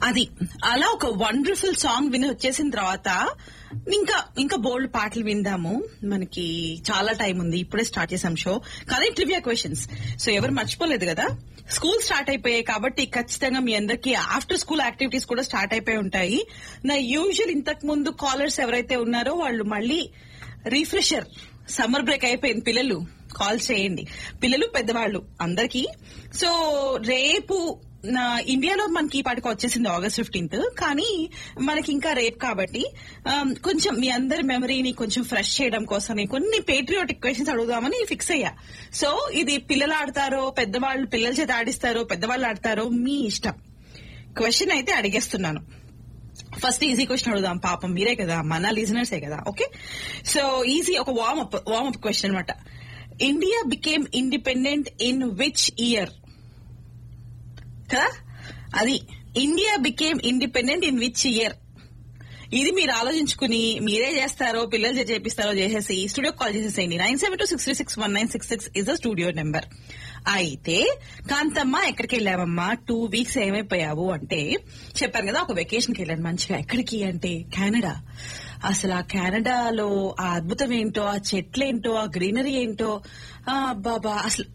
అది అలా ఒక వండర్ఫుల్ సాంగ్ విని వచ్చేసిన తర్వాత ఇంకా ఇంకా బోల్డ్ పాటలు విందాము మనకి చాలా టైం ఉంది ఇప్పుడే స్టార్ట్ చేసాం షో కానీ ట్రివియా క్వశ్చన్స్ సో ఎవరు మర్చిపోలేదు కదా స్కూల్ స్టార్ట్ అయిపోయాయి కాబట్టి ఖచ్చితంగా మీ అందరికి ఆఫ్టర్ స్కూల్ యాక్టివిటీస్ కూడా స్టార్ట్ అయిపోయి ఉంటాయి నా యూజువల్ ఇంతకు ముందు కాలర్స్ ఎవరైతే ఉన్నారో వాళ్ళు మళ్ళీ రీఫ్రెషర్ సమ్మర్ బ్రేక్ అయిపోయింది పిల్లలు కాల్ చేయండి పిల్లలు పెద్దవాళ్ళు అందరికీ సో రేపు నా ఇండియాలో మనకి ఈ పాటికి వచ్చేసింది ఆగస్ట్ ఫిఫ్టీన్త్ కానీ మనకి ఇంకా రేపు కాబట్టి ఆమ్, కొంచెం మీ అందరి మెమరీని కొంచెం ఫ్రెష్ చేయడం కోసం కొన్ని పేట్రియాటిక్ క్వశ్చన్స్ అడుగుదామని ఫిక్స్ అయ్యా సో ఇది పిల్లలు ఆడతారో పెద్దవాళ్ళు పిల్లల చేత ఆడిస్తారో పెద్దవాళ్ళు ఆడతారో మీ ఇష్టం క్వశ్చన్ అయితే అడిగేస్తున్నాను ఫస్ట్ ఈజీ క్వశ్చన్ అడుగుదాం పాపం మీరే కదా మన లిజనర్సే కదా ఓకే సో ఈజీ ఒక warm up warm up question అనమాట India became independent in which year కదా అది India became independent in which year ఇది మీరు ఆలోచించుకుని మీరే చేస్తారో పిల్లలు చే- చేపిస్తారో చేసేసి స్టూడియో కాల్ చేసేసేయండి nine seven two six three six one nine six six is the studio number అయితే కాంతమ్మ ఎక్కడికి వెళ్ళావమ్మా టూ వీక్స్ ఏమైపోయావు అంటే చెప్పాను కదా ఒక వెకేషన్ కి వెళ్ళాను మంచిగా ఎక్కడికి అంటే కెనడా అసలు ఆ కెనడాలో ఆ అద్భుతం ఏంటో ఆ చెట్లేంటో ఆ గ్రీనరీ ఏంటో ఆ బాబా అసలు